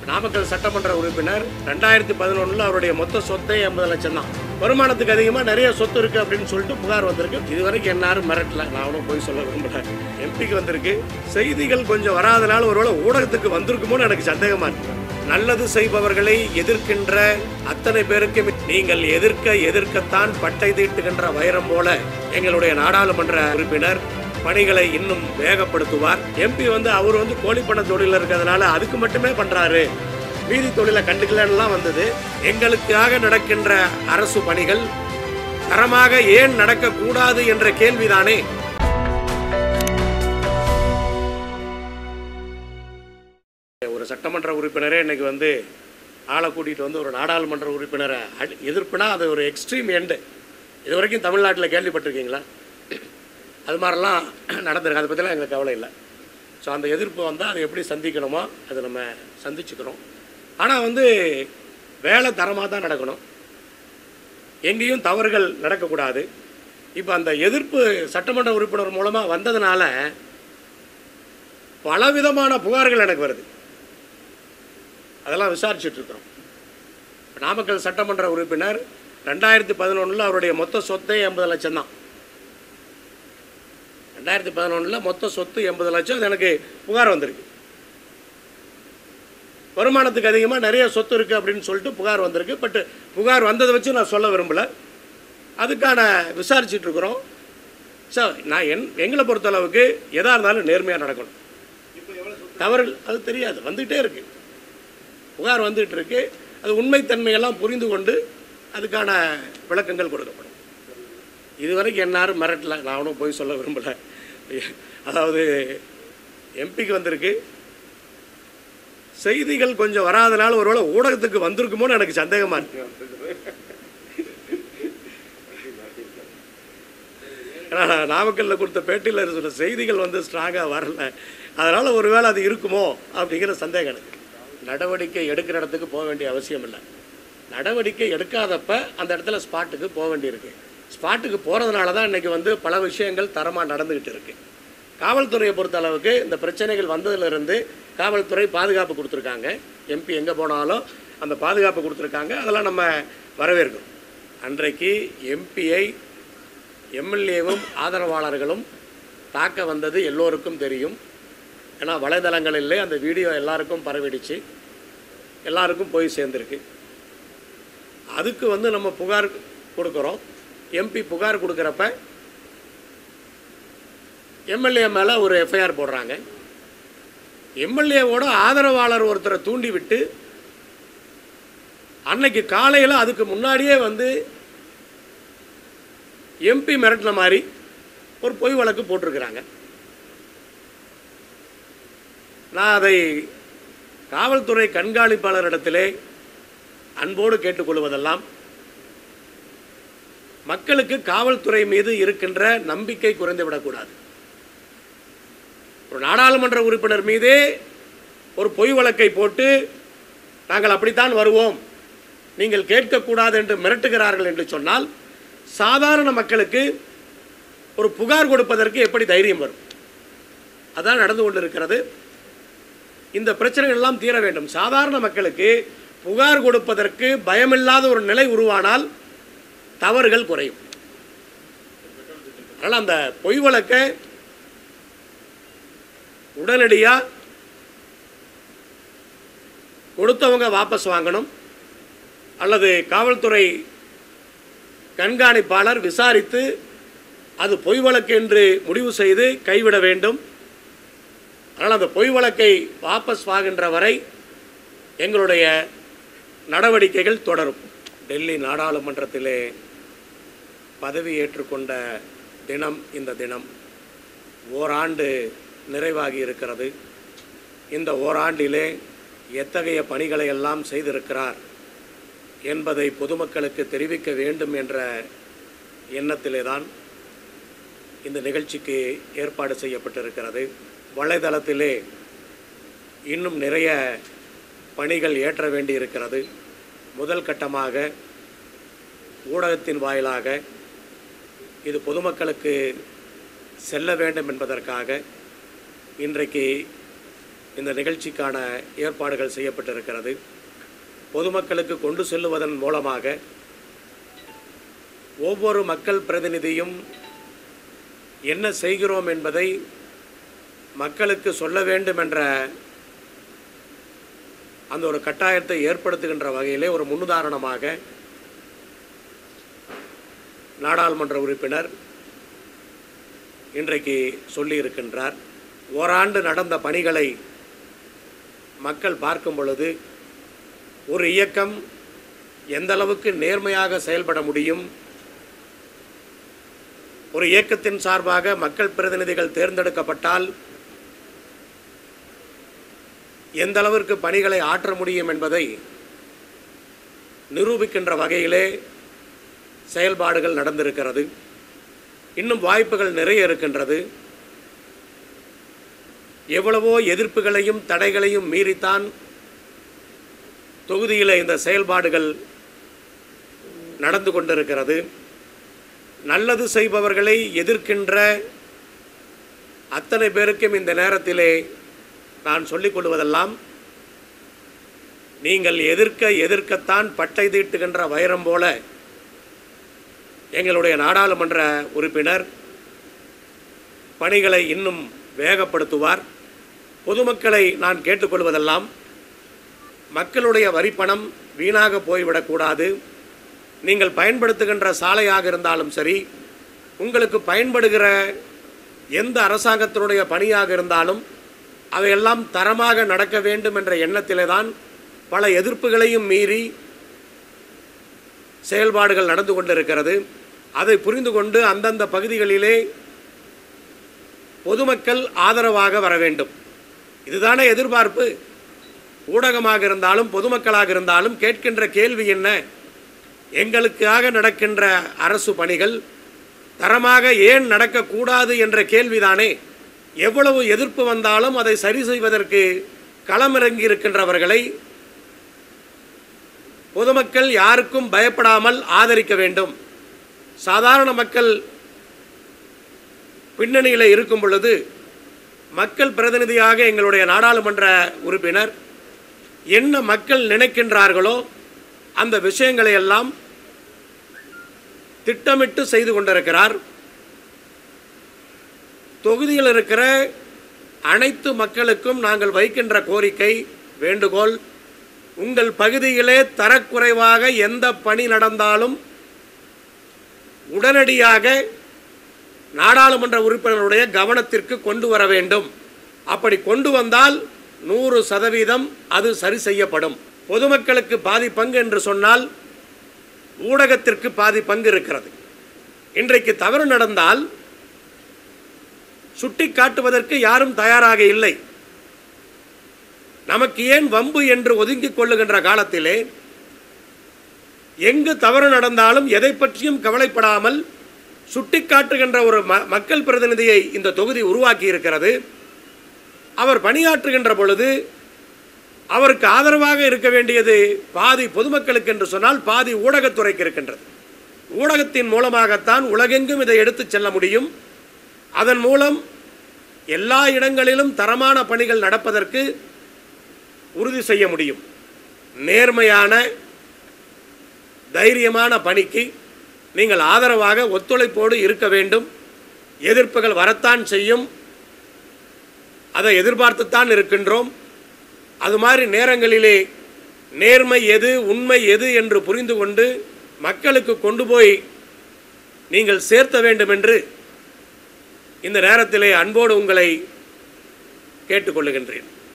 நாமக்கல் சட்டமன்ற உறுப்பினர் ரெண்டாயிரத்தி பதினொன்றில் அவருடைய மொத்த சொத்தை எண்பது லட்சம் தான் வருமானத்துக்கு அதிகமாக நிறைய சொத்து இருக்குது அப்படின்னு சொல்லிட்டு புகார் வந்திருக்கு இது வரைக்கும் என்னாரும் மிரட்டல நான் ஒன்றும் போய் சொல்ல விரும்பல எம்பிக்கு வந்திருக்கு செய்திகள் கொஞ்சம் வராதனால ஒருவேளை ஊடகத்துக்கு வந்திருக்குமோன்னு எனக்கு சந்தேகமாக இருக்கு நல்லது செய்பவர்களை எதிர்க்கின்ற அத்தனை பேருக்கு நீங்கள் எதிர்க்க எதிர்க்கத்தான் பட்டை தீட்டுகின்ற வைரம் போல எங்களுடைய நாடாளுமன்ற உறுப்பினர் பணிகளை இன்னும் வேகப்படுத்துவார் எம்பி வந்து அவர் வந்து கோழிப்பண்ண தொழிலில் இருக்கிறதுனால அதுக்கு மட்டுமே பண்றாரு மீதி தொழிலை கண்டுக்கலன்னுலாம் வந்தது எங்களுக்காக நடக்கின்ற அரசு பணிகள் தரமாக ஏன் நடக்கக்கூடாது என்ற கேள்விதானே ஒரு சட்டமன்ற உறுப்பினரே இன்னைக்கு வந்து ஆளை கூட்டிகிட்டு வந்து ஒரு நாடாளுமன்ற உறுப்பினரை அடி- எதிர்ப்புனா அது ஒரு எக்ஸ்ட்ரீம் எண்டு இது வரைக்கும் தமிழ்நாட்டில் கேள்விப்பட்டிருக்கீங்களா அது மாதிரிலாம் நடந்திருக்கு அதை பற்றிலாம் எங்களுக்கு கவலை இல்லை ஸோ அந்த எதிர்ப்பு வந்தால் அதை எப்படி சந்திக்கணுமோ அதை நம்ம சந்திச்சுக்கிறோம் ஆனால் வந்து வேலை தரமாக தான் நடக்கணும் எங்கேயும் தவறுகள் நடக்கக்கூடாது இப்போ அந்த எதிர்ப்பு சட்டமன்ற உறுப்பினர் மூலமாக வந்ததுனால பலவிதமான புகார்கள் எனக்கு வருது அதெல்லாம் விசாரிச்சுட்டு இருக்கிறோம் இப்ப நாமக்கல் சட்டமன்ற உறுப்பினர் ரெண்டாயிரத்தி பதினொன்றில் அவருடைய மொத்த சொத்தே எண்பது லட்சம் தான் ரெண்டாயிரத்தி பதினொன்றில் மொத்த சொத்து எண்பது லட்சம் அது எனக்கு புகார் வந்திருக்கு வருமானத்துக்கு அதிகமாக நிறைய சொத்து இருக்குது அப்படின்னு சொல்லிட்டு புகார் வந்திருக்கு பட் புகார் வந்ததை வச்சு நான் சொல்ல விரும்பலை அதுக்கான விசாரிச்சுட்டு இருக்கிறோம் சார் நான் என் எங்களை பொறுத்தளவுக்கு எதாக இருந்தாலும் நேர்மையாக நடக்கணும் தவறு அது தெரியாது வந்துகிட்டே இருக்கு புகார் வந்துகிட்டு இருக்கு அது உண்மைத்தன்மையெல்லாம் புரிந்து கொண்டு அதுக்கான விளக்கங்கள் கொடுக்கப்படும் இதுவரைக்கும் என்னாரும் மிரட்டல நான் ஒன்றும் போய் சொல்ல விரும்பலை அதாவது எம்பிக்கு வந்திருக்கு செய்திகள் கொஞ்சம் வராதனால ஒருவேளை ஊடகத்துக்கு வந்திருக்குமோன்னு எனக்கு சந்தேகமாக இருக்கு ஏன்னா நாமக்கல்ல கொடுத்த பேட்டியில் சொல்ல செய்திகள் வந்து ஸ்ட்ராங்காக வரல அதனால் ஒருவேளை அது இருக்குமோ அப்படிங்கிற சந்தேகம் எனக்கு நடவடிக்கை எடுக்கிற இடத்துக்கு போக வேண்டிய அவசியம் இல்லை நடவடிக்கை எடுக்காதப்ப அந்த இடத்துல ஸ்பாட்டுக்கு போக வேண்டியிருக்கு ஸ்பாட்டுக்கு போகிறதுனால தான் இன்றைக்கி வந்து பல விஷயங்கள் தரமாக நடந்துக்கிட்டு இருக்கு காவல்துறையை பொறுத்த அளவுக்கு இந்த பிரச்சனைகள் வந்ததிலிருந்து காவல்துறை பாதுகாப்பு கொடுத்துருக்காங்க எம்பி எங்கே போனாலும் அந்த பாதுகாப்பு கொடுத்துருக்காங்க அதெல்லாம் நம்ம வரவேற்கிறோம் அன்றைக்கு எம்பியை எம்எல்ஏவும் ஆதரவாளர்களும் தாக்க வந்தது எல்லோருக்கும் தெரியும் ஏன்னா வலைதளங்களிலே அந்த வீடியோ எல்லாருக்கும் பரவிடுச்சு எல்லாருக்கும் போய் சேர்ந்துருக்கு அதுக்கு வந்து நம்ம புகார் கொடுக்குறோம் எம்பி புகார் கொடுக்குறப்ப எம்எல்ஏ மேலே ஒரு எஃப்ஐஆர் போடுறாங்க எம்எல்ஏவோட ஆதரவாளர் ஒருத்தரை தூண்டி விட்டு அன்னைக்கு காலையில் அதுக்கு முன்னாடியே வந்து எம்பி மிரட்டின மாதிரி ஒரு பொய் வழக்கு போட்டிருக்கிறாங்க நான் அதை காவல்துறை கண்காணிப்பாளரிடத்திலே அன்போடு கேட்டுக்கொள்வதெல்லாம் மக்களுக்கு காவல்துறை மீது இருக்கின்ற நம்பிக்கை குறைந்துவிடக்கூடாது ஒரு நாடாளுமன்ற உறுப்பினர் மீதே ஒரு பொய் வழக்கை போட்டு நாங்கள் அப்படித்தான் வருவோம் நீங்கள் கேட்கக்கூடாது என்று மிரட்டுகிறார்கள் என்று சொன்னால் சாதாரண மக்களுக்கு ஒரு புகார் கொடுப்பதற்கு எப்படி தைரியம் வரும் அதான் நடந்து கொண்டிருக்கிறது இந்த பிரச்சனைகள் எல்லாம் தீர வேண்டும் சாதாரண மக்களுக்கு புகார் கொடுப்பதற்கு பயமில்லாத ஒரு நிலை உருவானால் தவறுகள் குறையும் அதனால் அந்த பொய் வழக்கை உடனடியாக கொடுத்தவங்க வாபஸ் வாங்கணும் அல்லது காவல்துறை கண்காணிப்பாளர் விசாரித்து அது பொய் வழக்கு என்று முடிவு செய்து கைவிட வேண்டும் அதனால் அந்த பொய் வழக்கை வாபஸ் வாகின்ற வரை எங்களுடைய நடவடிக்கைகள் தொடரும் டெல்லி நாடாளுமன்றத்திலே பதவி ஏற்றுக்கொண்ட தினம் இந்த தினம் ஓராண்டு நிறைவாகி இருக்கிறது இந்த ஓராண்டிலே எத்தகைய பணிகளை எல்லாம் செய்திருக்கிறார் என்பதை பொதுமக்களுக்கு தெரிவிக்க வேண்டும் என்ற எண்ணத்திலே தான் இந்த நிகழ்ச்சிக்கு ஏற்பாடு செய்யப்பட்டிருக்கிறது வலைதளத்திலே இன்னும் நிறைய பணிகள் ஏற்ற வேண்டியிருக்கிறது முதல் கட்டமாக ஊடகத்தின் வாயிலாக இது பொதுமக்களுக்கு செல்ல வேண்டும் என்பதற்காக இன்றைக்கு இந்த நிகழ்ச்சிக்கான ஏற்பாடுகள் செய்யப்பட்டிருக்கிறது பொதுமக்களுக்கு கொண்டு செல்லுவதன் மூலமாக ஒவ்வொரு மக்கள் பிரதிநிதியும் என்ன செய்கிறோம் என்பதை மக்களுக்கு சொல்ல வேண்டும் என்ற அந்த ஒரு கட்டாயத்தை ஏற்படுத்துகின்ற வகையிலே ஒரு முன்னுதாரணமாக நாடாளுமன்ற உறுப்பினர் இன்றைக்கு சொல்லியிருக்கின்றார் ஓராண்டு நடந்த பணிகளை மக்கள் பார்க்கும் பொழுது ஒரு இயக்கம் எந்த அளவுக்கு நேர்மையாக செயல்பட முடியும் ஒரு இயக்கத்தின் சார்பாக மக்கள் பிரதிநிதிகள் தேர்ந்தெடுக்கப்பட்டால் எந்த அளவிற்கு பணிகளை ஆற்ற முடியும் என்பதை நிரூபிக்கின்ற வகையிலே செயல்பாடுகள் நடந்திருக்கிறது இன்னும் வாய்ப்புகள் நிறைய இருக்கின்றது எவ்வளவோ எதிர்ப்புகளையும் தடைகளையும் மீறித்தான் தொகுதியில் இந்த செயல்பாடுகள் நடந்து கொண்டிருக்கிறது நல்லது செய்பவர்களை எதிர்க்கின்ற அத்தனை பேருக்கும் இந்த நேரத்திலே நான் சொல்லிக் கொள்வதெல்லாம் நீங்கள் எதிர்க்க எதிர்க்கத்தான் பட்டை தீட்டுகின்ற வைரம் போல எங்களுடைய நாடாளுமன்ற உறுப்பினர் பணிகளை இன்னும் வேகப்படுத்துவார் பொதுமக்களை நான் கேட்டுக்கொள்வதெல்லாம் மக்களுடைய வரிப்பணம் வீணாக போய்விடக்கூடாது நீங்கள் பயன்படுத்துகின்ற சாலையாக இருந்தாலும் சரி உங்களுக்கு பயன்படுகிற எந்த அரசாங்கத்தினுடைய பணியாக இருந்தாலும் அவையெல்லாம் தரமாக நடக்க வேண்டும் என்ற எண்ணத்திலே தான் பல எதிர்ப்புகளையும் மீறி செயல்பாடுகள் நடந்து கொண்டிருக்கிறது அதை புரிந்து கொண்டு அந்தந்த பகுதிகளிலே பொதுமக்கள் ஆதரவாக வர வேண்டும் இதுதானே எதிர்பார்ப்பு ஊடகமாக இருந்தாலும் பொதுமக்களாக இருந்தாலும் கேட்கின்ற கேள்வி என்ன எங்களுக்காக நடக்கின்ற அரசு பணிகள் தரமாக ஏன் நடக்கக்கூடாது என்ற கேள்விதானே எவ்வளவு எதிர்ப்பு வந்தாலும் அதை சரி செய்வதற்கு களமிறங்கி இருக்கின்றவர்களை பொதுமக்கள் யாருக்கும் பயப்படாமல் ஆதரிக்க வேண்டும் சாதாரண மக்கள் பின்னணியில் இருக்கும் பொழுது மக்கள் பிரதிநிதியாக எங்களுடைய நாடாளுமன்ற உறுப்பினர் என்ன மக்கள் நினைக்கின்றார்களோ அந்த விஷயங்களை எல்லாம் திட்டமிட்டு செய்து கொண்டிருக்கிறார் தொகுதியில் இருக்கிற அனைத்து மக்களுக்கும் நாங்கள் வைக்கின்ற கோரிக்கை வேண்டுகோள் உங்கள் பகுதியிலே தரக்குறைவாக எந்த பணி நடந்தாலும் உடனடியாக நாடாளுமன்ற உறுப்பினருடைய கவனத்திற்கு கொண்டு வர வேண்டும் அப்படி கொண்டு வந்தால் நூறு சதவீதம் அது சரி செய்யப்படும் பொதுமக்களுக்கு பாதி பங்கு என்று சொன்னால் ஊடகத்திற்கு பாதி பங்கு இருக்கிறது இன்றைக்கு தவறு நடந்தால் சுட்டி காட்டுவதற்கு யாரும் தயாராக இல்லை நமக்கு ஏன் வம்பு என்று ஒதுங்கிக் கொள்ளுகின்ற காலத்திலே எங்கு தவறு நடந்தாலும் எதை பற்றியும் கவலைப்படாமல் சுட்டிக்காட்டுகின்ற ஒரு ம மக்கள் பிரதிநிதியை இந்த தொகுதி உருவாக்கி இருக்கிறது அவர் பணியாற்றுகின்ற பொழுது அவருக்கு ஆதரவாக இருக்க வேண்டியது பாதி பொதுமக்களுக்கு என்று சொன்னால் பாதி ஊடகத்துறைக்கு இருக்கின்றது ஊடகத்தின் மூலமாகத்தான் உலகெங்கும் இதை எடுத்துச் செல்ல முடியும் அதன் மூலம் எல்லா இடங்களிலும் தரமான பணிகள் நடப்பதற்கு உறுதி செய்ய முடியும் நேர்மையான தைரியமான பணிக்கு நீங்கள் ஆதரவாக ஒத்துழைப்போடு இருக்க வேண்டும் எதிர்ப்புகள் வரத்தான் செய்யும் அதை எதிர்பார்த்துத்தான் இருக்கின்றோம் அது மாதிரி நேரங்களிலே நேர்மை எது உண்மை எது என்று புரிந்து கொண்டு மக்களுக்கு கொண்டு போய் நீங்கள் சேர்த்த வேண்டும் என்று இந்த நேரத்திலே அன்போடு உங்களை கேட்டுக்கொள்ளுகின்றேன்